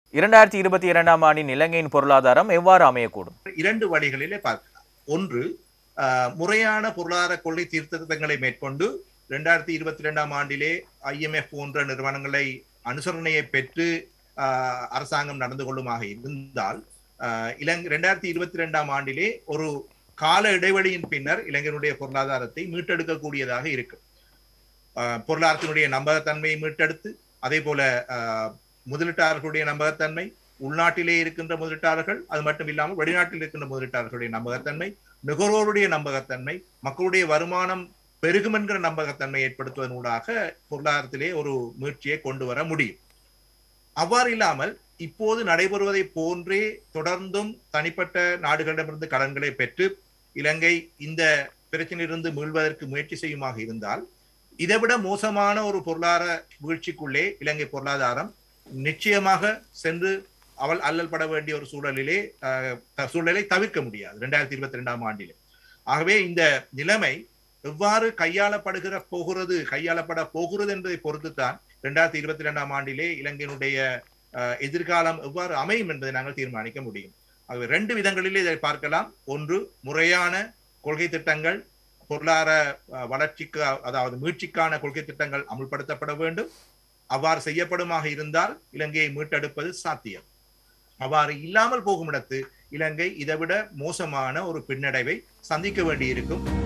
இரண்டாயிரத்தி இருபத்தி இரண்டாம் ஆண்டின் இலங்கையின் பொருளாதாரம் எவ்வாறு அமையக்கூடும் இரண்டு வழிகளிலே பார்க்கலாம் ஒன்று ஆஹ், முறையான பொருளாதார கொள்கை சீர்திருத்தங்களை மேற்கொண்டு இரண்டாயிரத்தி இருபத்தி ரெண்டாம் ஆண்டிலே ஐஎம்எஃப் போன்ற நிறுவனங்களை அனுசரணையை பெற்று ஆஹ், அரசாங்கம் நடந்து கொள்ளுமாக இருந்தால் ஆஹ், இலங்கை இரண்டாயிரத்தி இருபத்தி ரெண்டாம் ஆண்டிலே ஒரு கால இடைவெளியின் பின்னர் இலங்கையினுடைய பொருளாதாரத்தை மீட்டெடுக்கக்கூடியதாக இருக்கும் ஆஹ், பொருளாதாரத்தினுடைய நம்பகத்தன்மையை மீட்டெடுத்து அதே போல ஆஹ், முதலீட்டாளர்களுடைய நம்பகத்தன்மை உள்நாட்டிலே இருக்கின்ற முதலீட்டாளர்கள் அது மட்டும் இல்லாமல் வெளிநாட்டில் இருக்கின்ற முதலீட்டாளர்களுடைய நம்பகத்தன்மை நுகர்வோருடைய நம்பகத்தன்மை மக்களுடைய வருமானம் பெருகும் என்கிற நம்பகத்தன்மை ஏற்படுத்துவதனூடாக பொருளாதாரத்திலே ஒரு மீட்சியை கொண்டு வர முடியும் அவ்வாறு இல்லாமல் இப்போது நடைபெறுவதை போன்றே தொடர்ந்தும் தனிப்பட்ட நாடுகளிடமிருந்து கடன்களை பெற்று இலங்கை இந்த பிரச்சனையிலிருந்து மீள்வதற்கு முயற்சி செய்யுமாக இருந்தால் இதைவிட மோசமான ஒரு பொருளாதார வீழ்ச்சிக்குள்ளே இலங்கை பொருளாதாரம் நிச்சயமாக சென்று அவள் அல்லல் பட வேண்டிய ஒரு சூழலிலே அஹ், த- சூழலை தவிர்க்க முடியாது ரெண்டாயிரத்தி இருபத்தி ரெண்டாம் ஆண்டிலே ஆகவே இந்த நிலைமை எவ்வாறு கையாளப்படுகிற போகிறது கையாளப்பட போகிறது என்பதை பொறுத்துத்தான் ரெண்டாயிரத்தி இருபத்தி ரெண்டாம் ஆண்டிலே இலங்கையினுடைய அஹ், எதிர்காலம் எவ்வாறு அமையும் என்பதை நாங்கள் தீர்மானிக்க முடியும் ஆகவே ரெண்டு விதங்களிலே இதை பார்க்கலாம் ஒன்று முறையான கொள்கை திட்டங்கள் பொருளாதார அஹ், வளர்ச்சிக்கு அதாவது மீட்சிக்கான கொள்கை திட்டங்கள் அமுல்படுத்தப்பட வேண்டும் அவ்வாறு செய்யப்படுமாக இருந்தால் இலங்கையை மீட்டெடுப்பது சாத்தியம் அவ்வாறு இல்லாமல் போகும் இடத்து இலங்கை இதைவிட மோசமான ஒரு பின்னடைவை சந்திக்க வேண்டியிருக்கும்